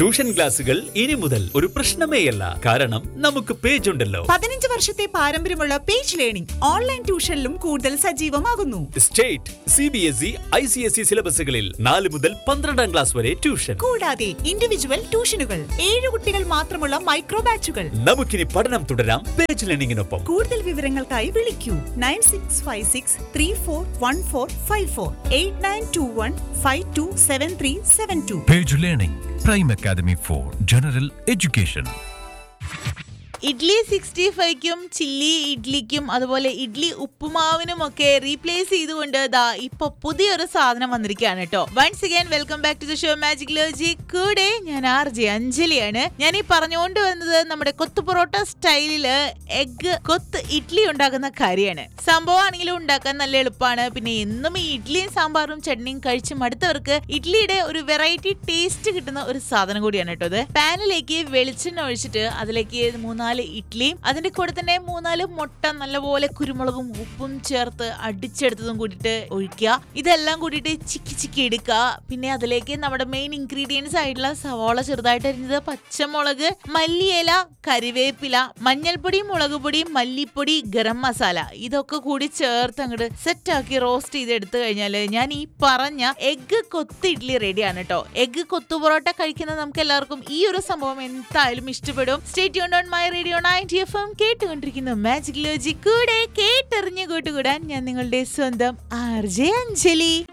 Tuition ക്ലാസുകൾ ഇനി മുതൽ ഒരു പ്രശ്നമേയല്ല കാരണം നമുക്ക് പേജ് ഉണ്ടല്ലോ പതിനഞ്ച് വർഷത്തെ പാരമ്പര്യമുള്ള പേജ് ലേണിംഗ് ഓൺലൈൻ ട്യൂഷനിലും കൂടുതൽ സജീവമാകുന്നു state C B S E I C S E സിലബസുകളിൽ നാല് മുതൽ പന്ത്രണ്ടാം ക്ലാസ് വരെ ട്യൂഷൻ കൂടാതെ ഇൻഡിവിജ്വൽ ട്യൂഷനുകൾ ഏഴ് കുട്ടികൾ മാത്രമുള്ള മൈക്രോ ബാച്ചുകൾ നമുക്കിനി പഠനം തുടരാം പേജ് ലേണിംഗിനൊപ്പം കൂടുതൽ വിവരങ്ങൾക്കായി വിളിക്കൂ nine six five six three four one four five four eight nine two one five two seven three seven two Page Learning, Prime Academy for General Education. Idli sixty ഫൈവ്ക്കും ചില്ലി ഇഡ്ലിക്കും അതുപോലെ ഇഡ്ലി ഉപ്പുമാവിനും ഒക്കെ റീപ്ലേസ് ചെയ്തുകൊണ്ട് ദാ ഇപ്പൊ പുതിയൊരു സാധനം വന്നിരിക്കുകയാണ് കേട്ടോ once again welcome back to the show magic logic കൂടെ ഞാൻ ആർ ജെ അഞ്ജലിയാണ് ഞാൻ ഈ പറഞ്ഞുകൊണ്ട് വന്നത് നമ്മുടെ കൊത്തു പൊറോട്ട സ്റ്റൈലില് എഗ് കൊത്ത് ഇഡ്ലി ഉണ്ടാക്കുന്ന കാര്യമാണ് സംഭവമാണെങ്കിലും ഉണ്ടാക്കാൻ നല്ല എളുപ്പമാണ് പിന്നെ എന്നും ഈ ഇഡ്ലിയും സാമ്പാറും ചട്നിയും കഴിച്ച് മടുത്തവർക്ക് ഇഡ്ലിയുടെ ഒരു വെറൈറ്റി ടേസ്റ്റ് കിട്ടുന്ന ഒരു സാധനം കൂടിയാണ് കേട്ടോ ഇത് പാനിലേക്ക് വെളിച്ചെണ്ണ ഒഴിച്ചിട്ട് അതിലേക്ക് മൂന്നാല് ഇഡ്ലിയും അതിന്റെ കൂടെ തന്നെ മൂന്നാല് മുട്ട നല്ലപോലെ കുരുമുളകും ഉപ്പും ചേർത്ത് അടിച്ചെടുത്തതും കൂടിയിട്ട് ഒഴിക്കുക ഇതെല്ലാം കൂടിയിട്ട് ചിക്കി ചിക്കി എടുക്കുക പിന്നെ അതിലേക്ക് നമ്മുടെ മെയിൻ ഇൻഗ്രീഡിയൻസ് ആയിട്ടുള്ള സവാള ചെറുതായിട്ട് അരിഞ്ഞത് പച്ചമുളക് മല്ലിയില കരിവേപ്പില മഞ്ഞൾപ്പൊടി മുളക് പൊടി മല്ലിപ്പൊടി ഗരം മസാല ഇതൊക്കെ കൂടി ചേർത്ത് അങ്ങോട്ട് സെറ്റ് ആക്കി റോസ്റ്റ് ചെയ്ത് എടുത്തു കഴിഞ്ഞാൽ ഞാൻ ഈ പറഞ്ഞ എഗ് കൊത്ത് ഇഡ്ലി റെഡിയാണ് കേട്ടോ എഗ് കൊത്തു പൊറോട്ട കഴിക്കുന്ന നമുക്ക് എല്ലാവർക്കും ഈ ഒരു സംഭവം എന്തായാലും ഇഷ്ടപ്പെടും state on my radio ninety F M കേട്ടുകൊണ്ടിരിക്കുന്ന മാജിക് ലോജി കൂടെ കേട്ടെറിഞ്ഞ് കൂട്ടുകൂടാൻ ഞാൻ നിങ്ങളുടെ സ്വന്തം ആർ ജെ അഞ്ജലി